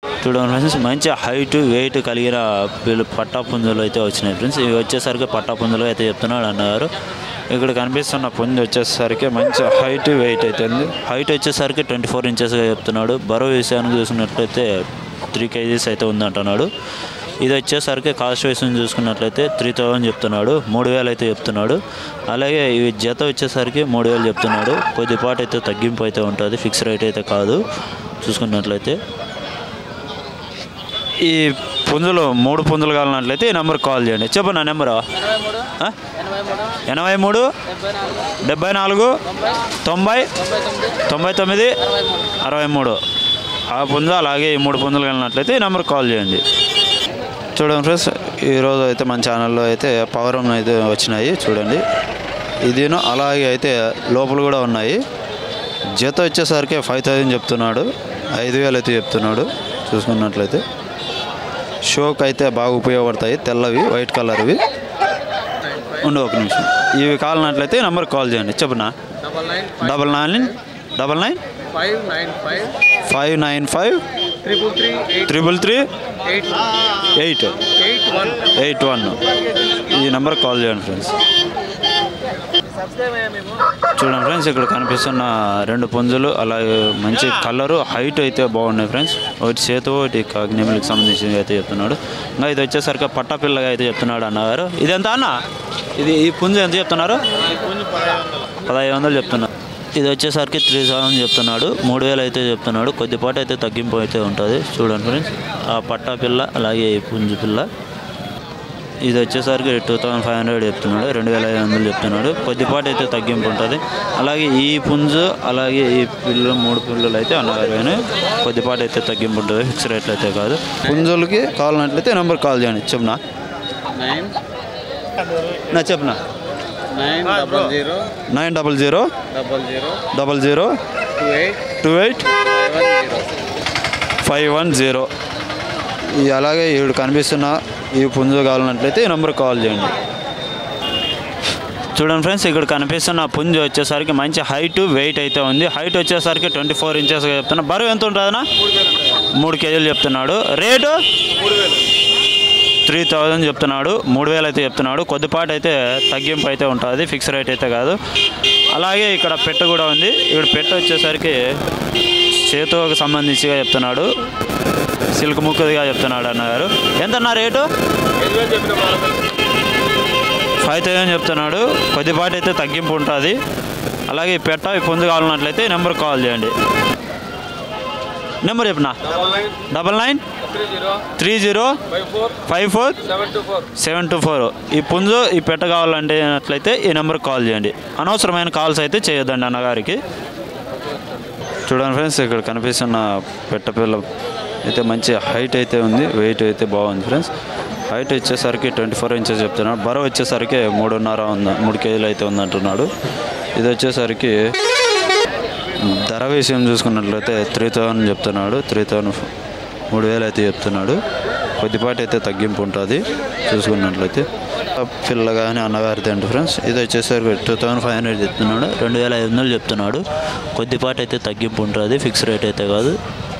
చూడండి ఫ్రెండ్స్ మంచి height weight కలిగిన పిల్ల పట్టా పుంజులు అయితే వచ్చినాయి ఫ్రెండ్స్ ఇవి వచ్చేసరికి పట్టా పుంజులు అయితే చెప్తున్నాడు అన్నారు ఇక్కడ కనిపిస్తున్న పుంజు వచ్చేసరికి మంచి హైట్ వెయిట్ అయితే ఉంది హైట్ వచ్చేసరికి ట్వంటీ ఫోర్ ఇంచెస్గా చెప్తున్నాడు బరువు విషయానికి చూసుకున్నట్లయితే త్రీ కేజీస్ అయితే ఉందంటున్నాడు ఇది వచ్చేసరికి కాస్ట్ వైస్ చూసుకున్నట్లయితే త్రీ థౌజండ్ చెప్తున్నాడు మూడు వేలు అయితే చెప్తున్నాడు అలాగే ఇవి జత వచ్చేసరికి మూడు వేలు చెప్తున్నాడు కొద్దిపాటు అయితే తగ్గింపు అయితే ఉంటుంది ఫిక్స్ రేట్ అయితే కాదు చూసుకున్నట్లయితే ఈ పుంజులు మూడు పుంజులు కావాలన్నట్లయితే ఈ నెంబర్కి కాల్ చేయండి చెప్పు నా నెంబరు ఆ? ఎనభై మూడు డెబ్బై నాలుగు తొంభై తొంభై తొమ్మిది అరవై మూడు ఆ పుంజు అలాగే ఈ మూడు పుంజులు కలిగినట్లయితే ఈ నెంబర్కి కాల్ చేయండి చూడండి ఫ్రెండ్స్ ఈరోజు అయితే మన ఛానల్లో అయితే పవర్ అయితే వచ్చినాయి చూడండి ఇదిను అలాగే అయితే లోపల కూడా ఉన్నాయి జత వచ్చేసరికి ఫైవ్ థౌజండ్ చెప్తున్నాడు ఐదు వేలు అయితే చెప్తున్నాడు చూసుకున్నట్లయితే షోకి అయితే బాగా ఉపయోగపడతాయి తెల్లవి వైట్ కలర్వి ఉండు ఒక నిమిషం ఇవి కావాలన్నట్లయితే ఈ నెంబర్కి కాల్ చేయండి చెప్పునా double nine double nine double nine five nine five five nine five triple three eight triple three eight eight eight one eight one ఈ నెంబర్కి కాల్ చేయండి ఫ్రెండ్స్ సబ్స్క్రైబ్ అయ్యా మేము చూడండి ఫ్రెండ్స్ ఇక్కడ కనిపిస్తున్న రెండు పుంజులు అలాగే మంచి కలరు హైట్ అయితే బాగున్నాయి ఫ్రెండ్స్ ఒకటి చేతు ఒకటి కాగ్నిమిల్కి సంబంధించి అయితే చెప్తున్నాడు ఇంకా ఇది వచ్చేసరికి పట్టపిల్లగా అయితే చెప్తున్నాడు అన్నగారు ఇది ఎంత అన్న ఇది ఈ పుంజు ఎంత చెప్తున్నారు కొంచెం పదహైదు వందలు పదహైదు వందలు చెప్తున్నారు ఇది వచ్చేసరికి త్రీ థౌసండ్ చెప్తున్నాడు మూడు వేలు అయితే చెప్తున్నాడు కొద్దిపాటు అయితే తగ్గింపు అయితే ఉంటుంది చూడండి ఫ్రెండ్స్ ఆ పట్టా పిల్ల అలాగే ఈ పుంజు పిల్ల ఇది వచ్చేసరికి టూ థౌసండ్ ఫైవ్ హండ్రెడ్ చెప్తున్నాడు రెండు వేల ఐదు వందలు చెప్తున్నాడు కొద్దిపాటు అయితే తగ్గింపు ఉంటుంది అలాగే ఈ పుంజు అలాగే ఈ పిల్లలు మూడు పిల్లలు అయితే అన్నగారు కానీ కొద్దిపాటు అయితే తగ్గింపు ఉంటుంది ఫిక్స్ రేట్లు అయితే కాదు పుంజులకి కావాలన్నట్లయితే నెంబర్ కాల్ చేయండి చెప్పునా నైన్ నా చెప్పునా nine double zero nine double zero double zero double zero two eight two eight five one zero five one zero ఈ అలాగే ఇప్పుడు కనిపిస్తున్న ఈ పుంజు కావాలన్నట్లయితే ఈ నెంబర్ కాల్ చేయండి చూడండి ఫ్రెండ్స్ ఇక్కడ కనిపిస్తున్న పుంజు వచ్చేసరికి మంచి హైట్ వెయిట్ అయితే ఉంది హైట్ వచ్చేసరికి ట్వంటీ ఫోర్ ఇంచెస్ చెప్తున్నా బరువు ఎంత ఉంటుందన్నా మూడు కేజీలు చెప్తున్నాడు రేటు త్రీ థౌజండ్ చెప్తున్నాడు మూడు వేలు అయితే చెప్తున్నాడు కొద్దిపాటు అయితే తగ్గింపు అయితే ఉంటుంది ఫిక్స్ రేట్ అయితే కాదు అలాగే ఇక్కడ పెట్ట కూడా ఉంది ఇక్కడ పెట్ట వచ్చేసరికి చేతుకు సంబంధించిగా చెప్తున్నాడు సిల్క్ ముక్కదిగా చెప్తున్నాడు అన్నగారు ఎంతన్నా రేటు ఫైవ్ థౌజండ్ చెప్తున్నాడు కొద్దిపాటు అయితే తగ్గింపు ఉంటుంది అలాగే ఈ పెట్ట ఈ పుంజు కావాలన్నట్లయితే ఈ నెంబర్కి కాల్ చేయండి నెంబర్ చెప్పనా double nine double nine three zero three zero five four five four seven two four seven two four ఈ పుంజు ఈ పెట్ట కావాలంటే అట్లయితే ఈ నెంబర్కి కాల్ చేయండి అనవసరమైన కాల్స్ అయితే చేయొద్దండి అన్నగారికి చూడండి ఫ్రెండ్స్ ఇక్కడ కనిపిస్తున్న పెట్ట పిల్ల అయితే మంచి హైట్ అయితే ఉంది వెయిట్ అయితే బాగుంది ఫ్రెండ్స్ హైట్ వచ్చేసరికి ట్వంటీ ఫోర్ ఇంచెస్ చెప్తున్నాడు బరువు వచ్చేసరికి మూడున్నర ఉంది మూడు కేజీలు అయితే ఉందంటున్నాడు ఇది వచ్చేసరికి ధర విషయం చూసుకున్నట్లయితే త్రీ థౌసండ్ చెప్తున్నాడు త్రీ థౌసండ్ మూడు వేలు అయితే చెప్తున్నాడు కొద్దిపాటి అయితే తగ్గింపు ఉంటుంది చూసుకున్నట్లయితే పిల్ల కానీ అన్నగారిది అండి ఫ్రెండ్స్ ఇది వచ్చేసరికి టూ థౌసండ్ ఫైవ్ హండ్రెడ్ చెప్తున్నాడు రెండు వేల ఐదు వందలు చెప్తున్నాడు కొద్దిపాటి అయితే తగ్గింపు ఉంటుంది ఫిక్స్ రేట్ అయితే కాదు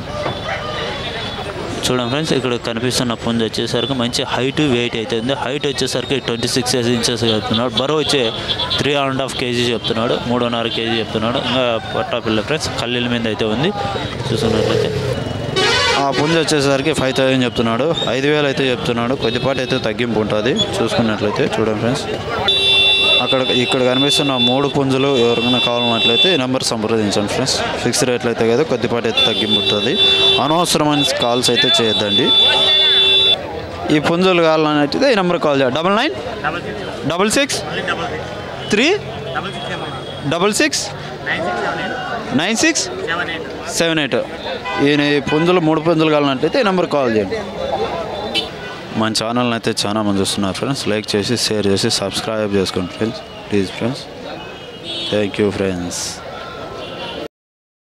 చూడండి ఫ్రెండ్స్ ఇక్కడ కనిపిస్తున్న పుంజు వచ్చేసరికి మంచి హైట్ వెయిట్ అయితే ఉంది హైట్ వచ్చేసరికి ట్వంటీ సిక్స్ ఇంచెస్ చెప్తున్నాడు బరువు వచ్చి త్రీ అండ్ హాఫ్ కేజీ చెప్తున్నాడు మూడున్నర కేజీ చెప్తున్నాడు ఇంకా పట్టా పిల్ల ఫ్రెండ్స్ కల్లీల మీద అయితే ఉంది చూసుకున్నట్లయితే ఆ పుంజు వచ్చేసరికి ఫైవ్ థౌసండ్ చెప్తున్నాడు ఐదు వేలు అయితే చెప్తున్నాడు కొద్దిపాటి అయితే తగ్గింపు ఉంటుంది చూసుకున్నట్లయితే చూడండి ఫ్రెండ్స్ అక్కడ ఇక్కడ కనిపిస్తున్న మూడు పుంజులు ఎవరికైనా కావాలన్నట్లయితే ఈ నెంబర్ సంప్రదించండి ఫ్రెండ్స్ ఫిక్స్ రేట్లు అయితే కదా కొద్దిపాటి అయితే తగ్గింపు ఉంటుంది అనవసరమైన కాల్స్ అయితే చేయొద్దండి ఈ పుంజులు కావాలన్నట్లయితే ఈ నెంబర్ కాల్ చేయాలి double nine double six three double six nine six seven eight ఈయన ఈ పుంజులు మూడు పుంజులు కావాలన్నట్లయితే ఈ నెంబర్ కాల్ చేయండి మన ఛానల్ని అయితే చాలా మంది చూస్తున్నారు ఫ్రెండ్స్ లైక్ చేసి షేర్ చేసి సబ్స్క్రైబ్ చేసుకోండి friends please friends thank you friends